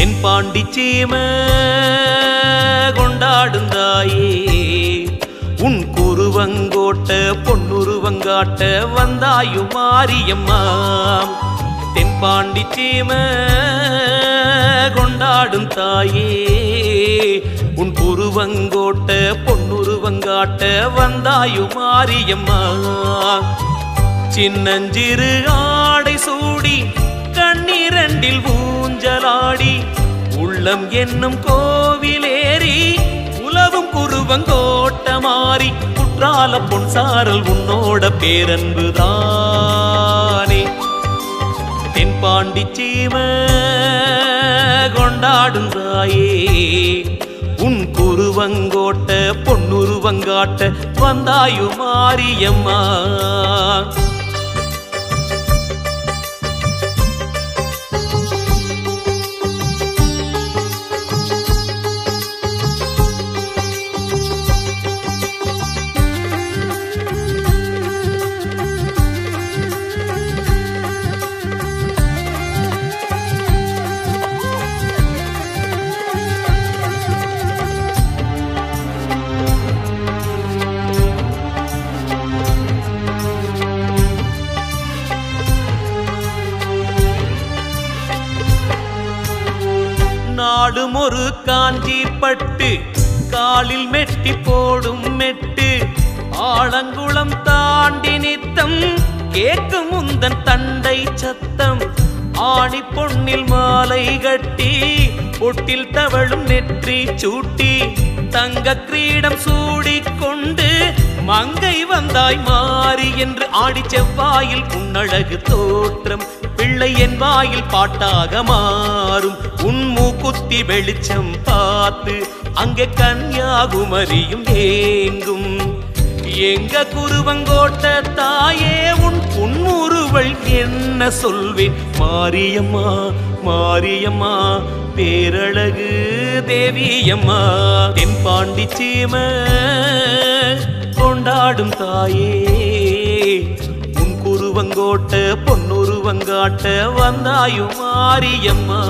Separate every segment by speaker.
Speaker 1: தென்பாண்டி சீம கொண்டாடுந்தாயே உன் குருவங்கோட்ட பொன்னுருவங்காட்ட வந்தாயும் மாரியம்மா தென்பாண்டி சீம கொண்டாடும் தாயே உன் குருவங்கோட்ட பொன்னுருவங்காட்ட வந்தாயும் மாரியம்மா சின்னஞ்சிறு ஆடை சூடி கண்ணீரண்டில் ஊஞ்சலாடி உள்ளம் என்னும் கோவிலேறி உலவும் குருவங்கோட்ட மாறி குற்றால பொன்சாரல் உன்னோட பேரன்பு தானே தென்பாண்டி சீம கொண்டாடும் தாயே உன் குருவங்கோட்ட பொன்னுருவங்காட்ட வந்தாயு மாரியம்மா நாடும் ஒரு காஞ்சி பட்டு காலில் மெட்டி போடும் மெட்டு ஆலங்குளம் தாண்டி நித்தம் கேட்கும் முந்தன் தண்டை சத்தம் ஆணி பொன்னில் மாலை கட்டி பொட்டில் தவழும் நெற்றி சூட்டி தங்க கிரீடம் சூடிக்கொண்டு மங்கை வந்தாய் மாறி என்று ஆடி செவ்வாயில் உன்னழகு தோற்றம் பிள்ளை என் வாயில் பாட்டாக மாறும் உன் மூக்குத்தி வெளிச்சம் பார்த்து அங்கே கன்யாகுமரியும் ஏங்கும் எங்க குருவங்கோட்ட தாயே உன் புன்முறுவள் என்ன சொல்வேன் மாரியம்மா மாரியம்மா பேரழகு தேவியம்மா தென்பாண்டி சீம கொண்டாடும் தாயே உன் குருவங்கோட்ட பொன்னுருவங்காட்ட வந்தாயும் மாரியம்மா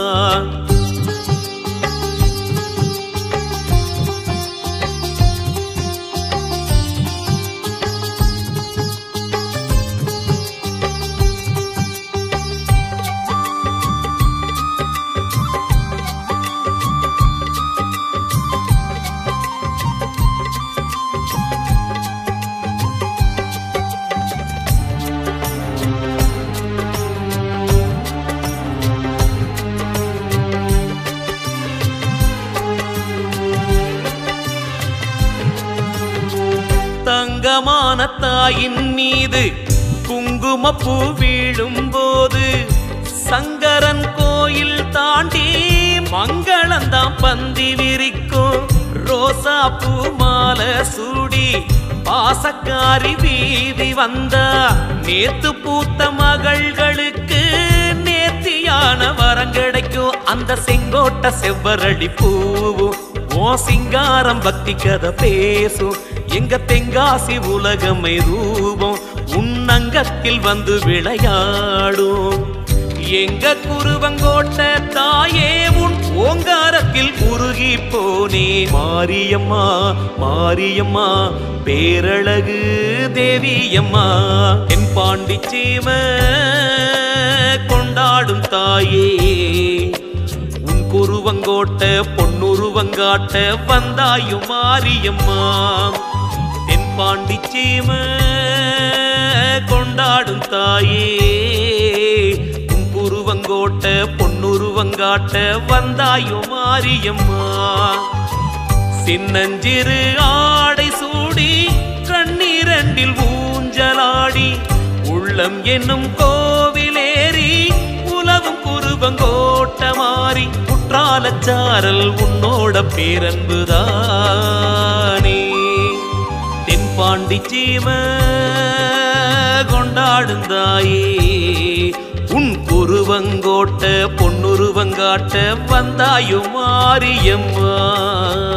Speaker 1: தங்கமான தாயின் மீது குங்குமப்பூ வீழும் போது சங்கரன் கோயில் தாண்டி மங்களந்தாம் பந்தி விரிக்கும் ரோசா பூ மாலை சூடி பாசக்காரி வீதி வந்தா நேத்து பூத்த மகள்களுக்கு நேர்த்தியான வரம் கிடைக்கும் அந்த செங்கோட்ட செவ்வரளி பூவும் ஓ சிங்காரம் பக்தி கதை பேசும் எங்க தெங்காசி உலகமை ரூபம் உன்னங்கத்தில் வந்து விளையாடும் எங்க குருவங்கோட்ட தாயே உன் ஓங்காரத்தில் உருகி போனே மாரியம்மா மாரியம்மா பேரழகு தேவியம்மா என் பாண்டி சீம கொண்டாடும் தாயே உன் குருவங்கோட்ட பொன்னுருவங்காட்ட வந்தாயும் மாரியம்மா தென் பாண்டி சீம கொண்டாடும் தாயே உன் குருவங்கோட்ட பொன்னுருவங்காட்ட வந்தாயும் மாரியம்மா சின்னஞ்சிறு ஆடை சூடி கண்ணீரண்டில் ஊஞ்சலாடி உள்ளம் என்னும் கோவிலேறி உலவும் குருவங்கோட்ட மாறி குற்றாலச்சாரல் உன்னோட பேரன்புதானே தென்பாண்டி சீம கொண்டாடுந்தாயே உன் குருவங்கோட்ட பொன்னுருவங்காட்ட வந்தாயும் மாரியம்மா